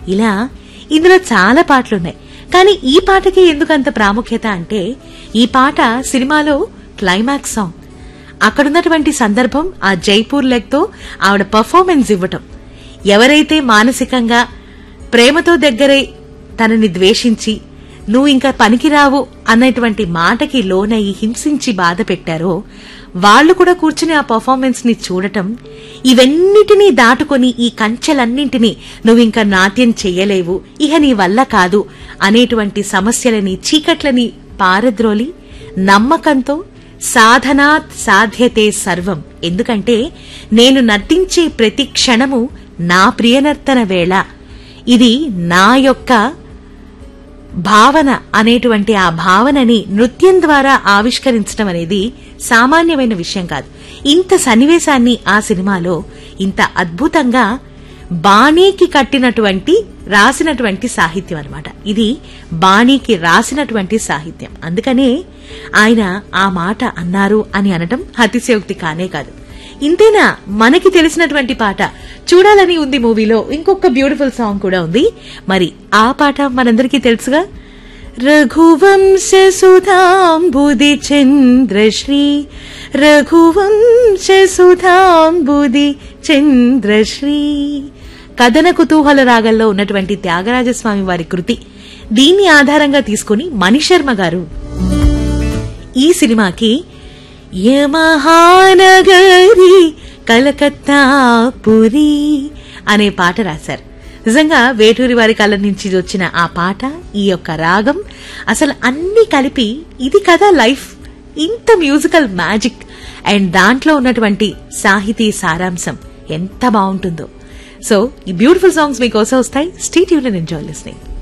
ఇలా ఇందులో చాలా పాటలున్నాయి కానీ ఈ పాటకి ఎందుకు అంత ప్రాముఖ్యత అంటే ఈ పాట సినిమాలో క్లైమాక్స్ సాంగ్ అక్కడున్నటువంటి సందర్భం ఆ జైపూర్ లెగ్తో ఆవిడ పర్ఫార్మెన్స్ ఇవ్వటం ఎవరైతే మానసికంగా ప్రేమతో దగ్గరై తనని ద్వేషించి నువ్వు ఇంకా పనికిరావు అన్నటువంటి మాటకి లోనయి హింసించి బాధ పెట్టారో వాళ్ళు కూడా కూర్చుని ఆ పర్ఫార్మెన్స్ ని చూడటం ఇవన్నిటినీ దాటుకొని ఈ కంచెలన్నింటినీ నువ్వు ఇంకా నాట్యం చెయ్యలేవు ఇహ నీ వల్ల కాదు అనేటువంటి సమస్యలని చీకట్లని పారద్రోలి నమ్మకంతో సాధనాత్ సాధ్యతే సర్వం ఎందుకంటే నేను నర్తించే ప్రతి క్షణము నా ప్రియనర్తన వేళ ఇది నా యొక్క భావన అనేటువంటి ఆ భావనని నృత్యం ద్వారా ఆవిష్కరించడం అనేది సామాన్యమైన విషయం కాదు ఇంత సన్నివేశాన్ని ఆ సినిమాలో ఇంత అద్భుతంగా బాణీకి కట్టినటువంటి రాసినటువంటి సాహిత్యం అన్నమాట ఇది బాణీకి రాసినటువంటి సాహిత్యం అందుకనే ఆయన ఆ మాట అన్నారు అని అనటం అతిశయోక్తి కానే కాదు ఇంతేనా మనకి తెలిసినటువంటి పాట చూడాలని ఉంది మూవీలో ఇంకొక బ్యూటిఫుల్ సాంగ్ కూడా ఉంది మరి ఆ పాట మనందరికీ తెలుసుగా రఘువంశ సుధాంబుది చంద్రశ్రీ రఘువంశ సుధాంబుది చంద్రశ్రీ కథన కుతూహల రాగంలో ఉన్నటువంటి త్యాగరాజస్వామి వారి కృతి దీన్ని ఆధారంగా తీసుకుని మణిశర్మ గారు ఈ సినిమాకి యమహానగరి కలకత్తా పురి అనే పాట రాశారు నిజంగా వేటూరి వారి కళ్ళ నుంచి వచ్చిన ఆ పాట ఈ యొక్క రాగం అసలు అన్ని కలిపి ఇది కదా లైఫ్ ఇంత మ్యూజికల్ మ్యాజిక్ అండ్ దాంట్లో ఉన్నటువంటి సాహితీ సారాంశం ఎంత బాగుంటుందో సో ఈ బ్యూటిఫుల్ సాంగ్స్ మీకోసం వస్తాయి స్టీట్ యూన్ ఎంజాయ్ లిస్నింగ్